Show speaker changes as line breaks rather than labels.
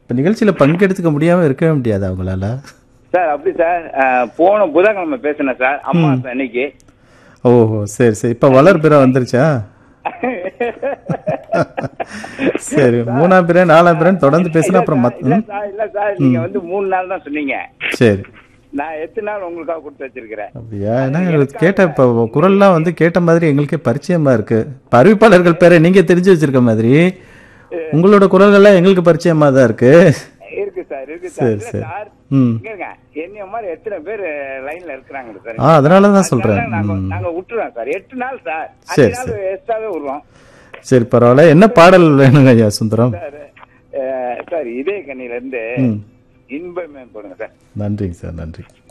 இப்போ நிகழ்ச்சியில் பங்கெடுத்துக்க முடியாமல் இருக்கவே முடியாது அவங்களால
சார் அப்படி சார் அஹ், போன புதன்கிழமை பேசினேன் சார் அம்மா அன்னைக்கு
ஓஹோ சரி சரி இப்போ வளர் பிற வந்துருச்சா சரி மூணாம் பிற நாலாம் பிறன் தொடர்ந்து பேசினா அப்புறம் மத்
இல்ல
ம்,
சார் இல்ல சார் நீங்க வந்து மூணு நாள் தான் சொன்னீங்க
சரி
நான் எத்தனை நாள் உங்களுக்காக கொடுத்து வச்சிருக்கிறேன்
அப்படியா ஏன்னா எங்களுக்கு கேட்ட இப்போ குரல்லாம் வந்து கேட்ட மாதிரி எங்களுக்கே பரிச்சயமா இருக்கு இப்ப அறிவிப்பாளர்கள் பேரை நீங்க தெரிஞ்சு வச்சிருக்க மாதிரி உங்களோட குரல்கள்லாம் எங்களுக்கு பரிச்சயமா தான் இருக்கு
இருக்கு சார் இருக்கு சார்
சரி
இல்ல
சரி
சார்
ம்
இங்க என்னைய மாதிரி எத்தனை பேர் லைன்ல இருக்கிறாங்க சார்
ஆ அதனால தான் சொல்றேன்
அதனால நாங்க
ம்.
நாங்க விட்டுறோம் சார் எட்டு நாள் சார்
சரி,
அஞ்சு நாள் எக்ஸ்ட்ராவே விடுறோம்
சரி பரவாயில்ல என்ன பாடல் வேணுங்க ஐயா சுந்தரம்
சார் அஹ், சார் இதே கண்ணில இருந்து
ம்
இன்பமே போடுங்க சார்
நன்றிங்க சார் நன்றி